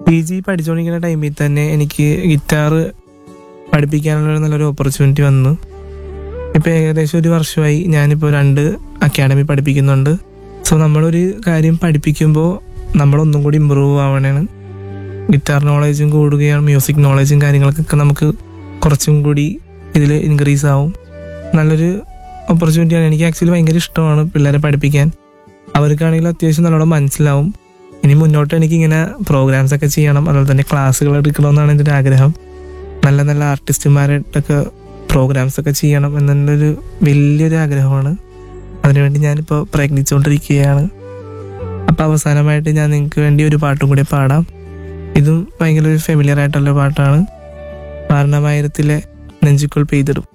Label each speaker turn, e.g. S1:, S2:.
S1: P G പഠിച്ചുകൊണ്ടിരിക്കുന്ന ടൈമിൽ തന്നെ എനിക്ക് ഗിറ്റാർ പഠിപ്പിക്കാനുള്ള നല്ലൊരു ഓപ്പർച്യൂണിറ്റി വന്നു ഇപ്പോൾ ഏകദേശം ഒരു വർഷമായി ഞാനിപ്പോൾ രണ്ട് അക്കാഡമി പഠിപ്പിക്കുന്നുണ്ട് സോ നമ്മളൊരു കാര്യം പഠിപ്പിക്കുമ്പോൾ നമ്മളൊന്നും കൂടി ഇമ്പ്രൂവ് ആവണേണ് ഗിറ്റാർ നോളേജും കൂടുകയാണ് മ്യൂസിക് നോളേജും കാര്യങ്ങൾക്കൊക്കെ നമുക്ക് കുറച്ചും കൂടി ഇതിൽ ഇൻക്രീസ് ആവും നല്ലൊരു ഓപ്പർച്യൂണിറ്റിയാണ് എനിക്ക് ആക്ച്വലി ഭയങ്കര ഇഷ്ടമാണ് പിള്ളേരെ പഠിപ്പിക്കാൻ അവർക്കാണെങ്കിലും അത്യാവശ്യം നല്ലോണം മനസ്സിലാവും ഇനി മുന്നോട്ട് എനിക്കിങ്ങനെ പ്രോഗ്രാംസ് ഒക്കെ ചെയ്യണം അതുപോലെ തന്നെ ക്ലാസ്സുകൾ എടുക്കണമെന്നാണ് എൻ്റെ ഒരു ആഗ്രഹം നല്ല നല്ല ആർട്ടിസ്റ്റുമാരായിട്ടൊക്കെ പ്രോഗ്രാംസ് ഒക്കെ ചെയ്യണം എന്നുള്ളൊരു വലിയൊരു ആഗ്രഹമാണ് അതിനുവേണ്ടി ഞാനിപ്പോൾ പ്രയത്നിച്ചുകൊണ്ടിരിക്കുകയാണ് അപ്പോൾ അവസാനമായിട്ട് ഞാൻ നിങ്ങൾക്ക് വേണ്ടി ഒരു പാട്ടും കൂടി പാടാം ഇതും ഭയങ്കര ഒരു ഫെമിലിയർ ആയിട്ടുള്ള പാട്ടാണ് വാരണമായിരത്തിലെ നെഞ്ചുക്കുൾ പെയ്തിടും